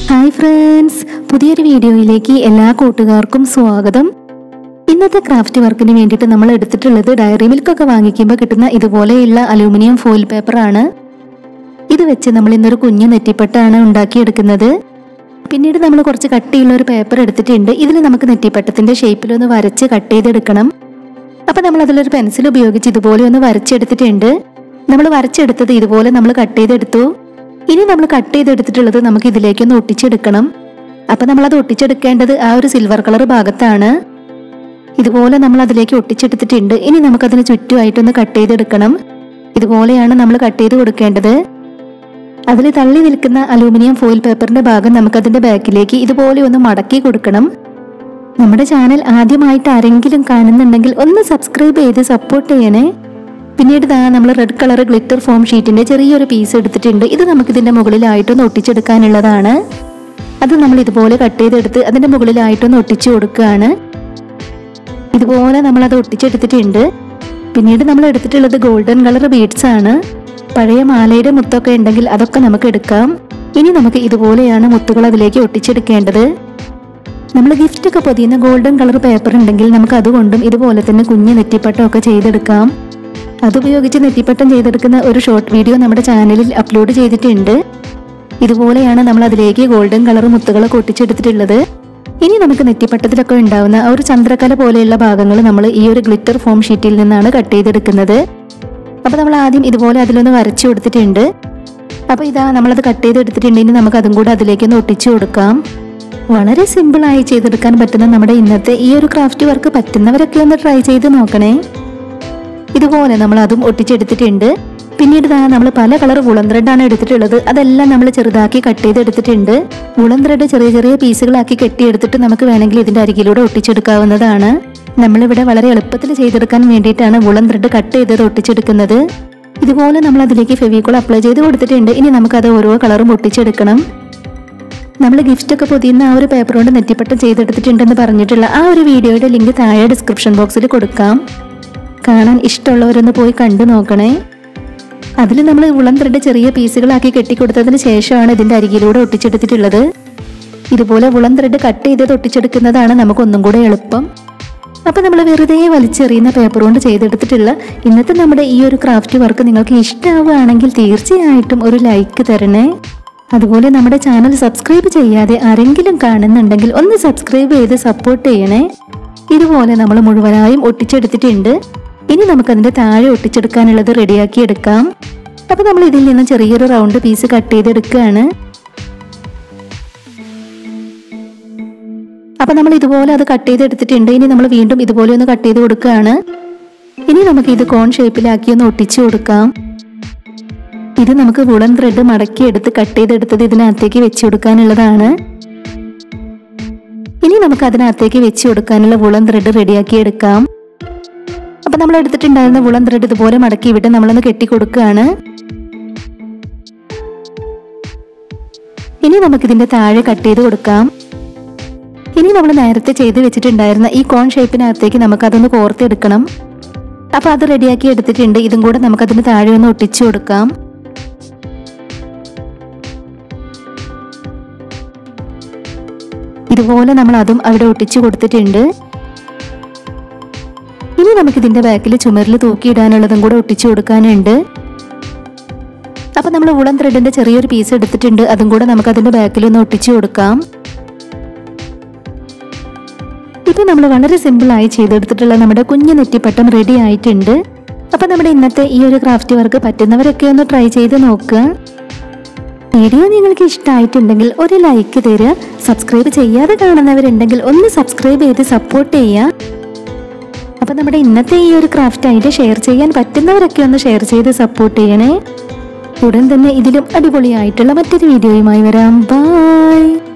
hi friends പുതിയൊരു വീഡിയോയിലേക്ക് എല്ലാ കൂട്ടുകാർക്കും സ്വാഗതം ഇന്നത്തെ ക്രാഫ്റ്റ് വർക്കിന് വേണ്ടിയിട്ട് നമ്മൾ എടുത്തിട്ടുള്ളത് ഡയറി മിൽക്കൊക്കെ വാങ്ങിക്കുമ്പോൾ കിട്ടുന്ന ഇതുപോലെയുള്ള അലൂമിനിയം ഫോയിൽ പേപ്പറാണ് ഇത് വെച്ച് നമ്മൾ ഇന്നൊരു കുഞ്ഞു നെറ്റിപ്പട്ടാണ് ഉണ്ടാക്കിയെടുക്കുന്നത് പിന്നീട് നമ്മൾ കുറച്ച് കട്ടിയുള്ള ഒരു പേപ്പർ എടുത്തിട്ടുണ്ട് ഇതിൽ നമുക്ക് നെറ്റിപ്പട്ടത്തിന്റെ ഷേപ്പിലൊന്ന് വരച്ച് കട്ട് ചെയ്തെടുക്കണം അപ്പൊ നമ്മൾ അതിലൊരു പെൻസിൽ ഉപയോഗിച്ച് ഇതുപോലെ ഒന്ന് വരച്ചെടുത്തിട്ടുണ്ട് നമ്മൾ വരച്ചെടുത്തത് ഇതുപോലെ നമ്മൾ കട്ട് ചെയ്തെടുത്തു ഇനി നമ്മൾ കട്ട് ചെയ്തെടുത്തിട്ടുള്ളത് നമുക്ക് ഇതിലേക്കൊന്ന് ഒട്ടിച്ചെടുക്കണം അപ്പൊ നമ്മൾ അത് ഒട്ടിച്ചെടുക്കേണ്ടത് ആ ഒരു സിൽവർ കളർ ഭാഗത്താണ് ഇതുപോലെ നമ്മൾ അതിലേക്ക് ഒട്ടിച്ചെടുത്തിട്ടുണ്ട് ഇനി നമുക്കതിന് ചുറ്റുമായിട്ടൊന്ന് കട്ട് ചെയ്തെടുക്കണം ഇതുപോലെയാണ് നമ്മൾ കട്ട് ചെയ്ത് കൊടുക്കേണ്ടത് അതിൽ തള്ളി നിൽക്കുന്ന അലൂമിനിയം ഫോയിൽ പേപ്പറിന്റെ ഭാഗം നമുക്കതിന്റെ ബാക്കിലേക്ക് ഇതുപോലെ ഒന്ന് മടക്കി കൊടുക്കണം നമ്മുടെ ചാനൽ ആദ്യമായിട്ട് ആരെങ്കിലും കാണുന്നുണ്ടെങ്കിൽ ഒന്ന് സബ്സ്ക്രൈബ് ചെയ്ത് സപ്പോർട്ട് ചെയ്യണേ പിന്നീട് ദാ നമ്മൾ റെഡ് കളർ ഗ്ലിറ്റർ ഫോം ഷീറ്റിന്റെ ചെറിയൊരു പീസ് എടുത്തിട്ടുണ്ട് ഇത് നമുക്ക് ഇതിന്റെ മുകളിലായിട്ടൊന്ന് ഒട്ടിച്ചെടുക്കാനുള്ളതാണ് അത് നമ്മൾ ഇതുപോലെ കട്ട് ചെയ്തെടുത്ത് അതിന്റെ മുകളിലായിട്ടൊന്ന് ഒട്ടിച്ചു കൊടുക്കുകയാണ് ഇതുപോലെ നമ്മൾ അത് ഒട്ടിച്ചെടുത്തിട്ടുണ്ട് പിന്നീട് നമ്മൾ എടുത്തിട്ടുള്ളത് ഗോൾഡൻ കളർ ബീഡ്സ് ആണ് പഴയ മാലയുടെ മുത്തൊക്കെ ഉണ്ടെങ്കിൽ അതൊക്കെ നമുക്ക് എടുക്കാം ഇനി നമുക്ക് ഇതുപോലെയാണ് മുത്തുകൾ അതിലേക്ക് ഒട്ടിച്ചെടുക്കേണ്ടത് നമ്മൾ ഗിഫ്റ്റ് ഒക്കെ പൊതിയുന്ന ഗോൾഡൻ കളർ പേപ്പർ ഉണ്ടെങ്കിൽ നമുക്ക് അതുകൊണ്ടും ഇതുപോലെ തന്നെ കുഞ്ഞ് നെറ്റിപ്പട്ടം ഒക്കെ ചെയ്തെടുക്കാം അതുപയോഗിച്ച് നെറ്റിപ്പട്ടം ചെയ്തെടുക്കുന്ന ഒരു ഷോർട്ട് വീഡിയോ നമ്മുടെ ചാനലിൽ അപ്ലോഡ് ചെയ്തിട്ടുണ്ട് ഇതുപോലെയാണ് നമ്മൾ അതിലേക്ക് ഗോൾഡൻ കളർ മുത്തുകളൊക്കെ ഒട്ടിച്ചെടുത്തിട്ടുള്ളത് ഇനി നമുക്ക് നെറ്റിപ്പട്ടത്തിലൊക്കെ ഉണ്ടാവുന്ന ആ ഒരു ചന്ദ്രക്കല പോലെയുള്ള ഭാഗങ്ങൾ നമ്മൾ ഈ ഒരു ഗ്ലിറ്റർ ഫോം ഷീറ്റിൽ നിന്നാണ് കട്ട് ചെയ്തെടുക്കുന്നത് അപ്പോൾ നമ്മൾ ആദ്യം ഇതുപോലെ അതിലൊന്ന് വരച്ചു കൊടുത്തിട്ടുണ്ട് അപ്പോൾ ഇതാ നമ്മളത് കട്ട് ചെയ്തെടുത്തിട്ടുണ്ട് ഇനി നമുക്ക് അതും കൂടെ അതിലേക്കൊന്ന് ഒട്ടിച്ചു കൊടുക്കാം വളരെ സിമ്പിളായി ചെയ്തെടുക്കാൻ പറ്റുന്ന നമ്മുടെ ഇന്നത്തെ ഈ ഒരു ക്രാഫ്റ്റ് വർക്ക് പറ്റുന്നവരൊക്കെ ഒന്ന് ട്രൈ ചെയ്ത് നോക്കണേ ഇതുപോലെ നമ്മൾ അതും ഒട്ടിച്ചെടുത്തിട്ടുണ്ട് പിന്നീട് ദാ നമ്മൾ പല കളർ വുളൻ ത്രെഡാണ് എടുത്തിട്ടുള്ളത് അതെല്ലാം നമ്മൾ ചെറുതാക്കി കട്ട് ചെയ്തെടുത്തിട്ടുണ്ട് വുളൻ ത്രെഡ് ചെറിയ ചെറിയ പീസുകളാക്കി കെട്ടിയെടുത്തിട്ട് നമുക്ക് വേണമെങ്കിൽ ഇതിന്റെ അരികിലൂടെ ഒട്ടിച്ചെടുക്കാവുന്നതാണ് നമ്മളിവിടെ വളരെ എളുപ്പത്തിൽ ചെയ്തെടുക്കാൻ വേണ്ടിയിട്ടാണ് വുളൻ ത്രെഡ് കട്ട് ചെയ്തത് ഒട്ടിച്ചെടുക്കുന്നത് ഇതുപോലെ നമ്മൾ അതിലേക്ക് ഫെവിക്കോൾ അപ്ലൈ ചെയ്ത് കൊടുത്തിട്ടുണ്ട് ഇനി നമുക്കത് ഓരോ കളറും ഒട്ടിച്ചെടുക്കണം നമ്മൾ ഗിഫ്റ്റ് ഒക്കെ പൊതിയുന്ന ആ ഒരു പേപ്പർ കൊണ്ട് നെറ്റിപ്പട്ടം ചെയ്തെടുത്തിട്ടുണ്ടെന്ന് പറഞ്ഞിട്ടുള്ള ആ ഒരു വീഡിയോയുടെ ലിങ്ക് താഴെ ഡിസ്ക്രിപ്ഷൻ ബോക്സിൽ കൊടുക്കാം കാണാൻ ഇഷ്ടമുള്ളവരൊന്ന് പോയി കണ്ടു നോക്കണേ അതിൽ നമ്മൾ ഉളം ത്രെഡ് ചെറിയ പീസുകളാക്കി കെട്ടിക്കൊടുത്തതിന് ശേഷമാണ് ഇതിന്റെ അരികിലൂടെ ഒട്ടിച്ചെടുത്തിട്ടുള്ളത് ഇതുപോലെ ഉളം ത്രെഡ് കട്ട് ചെയ്ത് ഒട്ടിച്ചെടുക്കുന്നതാണ് നമുക്ക് ഒന്നും കൂടെ എളുപ്പം അപ്പൊ നമ്മൾ വെറുതെ വലിച്ചെറിയുന്ന പേപ്പർ കൊണ്ട് ചെയ്തെടുത്തിട്ടുള്ള ഇന്നത്തെ നമ്മുടെ ഈ ഒരു ക്രാഫ്റ്റ് വർക്ക് നിങ്ങൾക്ക് ഇഷ്ടമാവുകയാണെങ്കിൽ തീർച്ചയായിട്ടും ഒരു ലൈക്ക് തരണേ അതുപോലെ നമ്മുടെ ചാനൽ സബ്സ്ക്രൈബ് ചെയ്യാതെ ആരെങ്കിലും കാണുന്നുണ്ടെങ്കിൽ ഒന്ന് സബ്സ്ക്രൈബ് ചെയ്ത് സപ്പോർട്ട് ചെയ്യണേ ഇതുപോലെ നമ്മൾ മുഴുവനായും ഒട്ടിച്ചെടുത്തിട്ടുണ്ട് ഇനി നമുക്കതിന്റെ താഴെ ഒട്ടിച്ചെടുക്കാനുള്ളത് റെഡിയാക്കി എടുക്കാം അപ്പൊ നമ്മൾ ഇതിൽ നിന്ന് ചെറിയൊരു റൗണ്ട് പീസ് കട്ട് ചെയ്തെടുക്കുകയാണ് അപ്പൊ നമ്മൾ ഇതുപോലെ അത് കട്ട് ചെയ്തെടുത്തിട്ടുണ്ട് ഇനി നമ്മൾ വീണ്ടും ഇതുപോലെ ഒന്ന് കട്ട് ചെയ്ത് കൊടുക്കുകയാണ് ഇനി നമുക്ക് ഇത് കോൺ ഷേപ്പിലാക്കി ഒന്ന് ഒട്ടിച്ചു കൊടുക്കാം ഇത് നമുക്ക് വുളൻ ത്രെഡ് മടക്കി എടുത്ത് കട്ട് ചെയ്തെടുത്തത് ഇതിനകത്തേക്ക് വെച്ച് കൊടുക്കാനുള്ളതാണ് ഇനി നമുക്ക് അതിനകത്തേക്ക് വെച്ച് കൊടുക്കാനുള്ള വുളൻ ത്രെഡ് റെഡിയാക്കി എടുക്കാം അപ്പൊ നമ്മൾ എടുത്തിട്ടുണ്ടായിരുന്ന വുളൻ ത്രെഡ് ഇതുപോലെ മടക്കി വിട്ട് നമ്മളൊന്ന് കെട്ടി കൊടുക്കുകയാണ് ഇനി നമുക്ക് ഇതിന്റെ താഴെ കട്ട് ചെയ്ത് കൊടുക്കാം ഇനി നമ്മൾ നേരത്തെ ചെയ്ത് വെച്ചിട്ടുണ്ടായിരുന്ന ഈ കോൺ ഷേപ്പിനകത്തേക്ക് നമുക്ക് അതൊന്ന് കോർത്തെടുക്കണം അപ്പൊ അത് റെഡിയാക്കി എടുത്തിട്ടുണ്ട് ഇതും കൂടെ നമുക്ക് അതിന് താഴെ ഒന്ന് ഒട്ടിച്ചു കൊടുക്കാം ഇതുപോലെ നമ്മൾ അതും അവിടെ ഒട്ടിച്ചു കൊടുത്തിട്ടുണ്ട് ഇനി നമുക്ക് ഇതിന്റെ ബാക്കിൽ ചുമരിൽ തൂക്കിയിടാനുള്ളതും കൂടെ ഒട്ടിച്ചു കൊടുക്കാനുണ്ട് അപ്പൊ നമ്മൾ ഉളം ത്രെഡിന്റെ ചെറിയൊരു പീസ് എടുത്തിട്ടുണ്ട് അതും കൂടെ നമുക്ക് അതിന്റെ ബാക്കിൽ ഒന്ന് ഒട്ടിച്ചു കൊടുക്കാം ഇപ്പൊ നമ്മൾ വളരെ സിമ്പിൾ ആയി ചെയ്തെടുത്തിട്ടുള്ള നമ്മുടെ കുഞ്ഞു നെറ്റിപ്പട്ടം റെഡി ആയിട്ടുണ്ട് അപ്പൊ നമ്മുടെ ഇന്നത്തെ ഈ ഒരു ക്രാഫ്റ്റ് വർക്ക് പറ്റുന്നവരൊക്കെ ഒന്ന് ട്രൈ ചെയ്ത് നോക്കുക വീഡിയോ നിങ്ങൾക്ക് ഇഷ്ടമായിട്ടുണ്ടെങ്കിൽ ഒരു ലൈക്ക് തരിക സബ്സ്ക്രൈബ് ചെയ്യാതെ കാണുന്നവരുണ്ടെങ്കിൽ ഒന്ന് സബ്സ്ക്രൈബ് ചെയ്ത് സപ്പോർട്ട് ചെയ്യുക അപ്പൊ നമ്മുടെ ഇന്നത്തെ ഈ ഒരു ക്രാഫ്റ്റ് ആയിട്ട് ഷെയർ ചെയ്യാൻ പറ്റുന്നവരൊക്കെ ഒന്ന് ഷെയർ ചെയ്ത് സപ്പോർട്ട് ചെയ്യണേ ഉടൻ തന്നെ ഇതിലും അടിപൊളിയായിട്ടുള്ള മറ്റൊരു വീഡിയോയുമായി വരാം ബൈ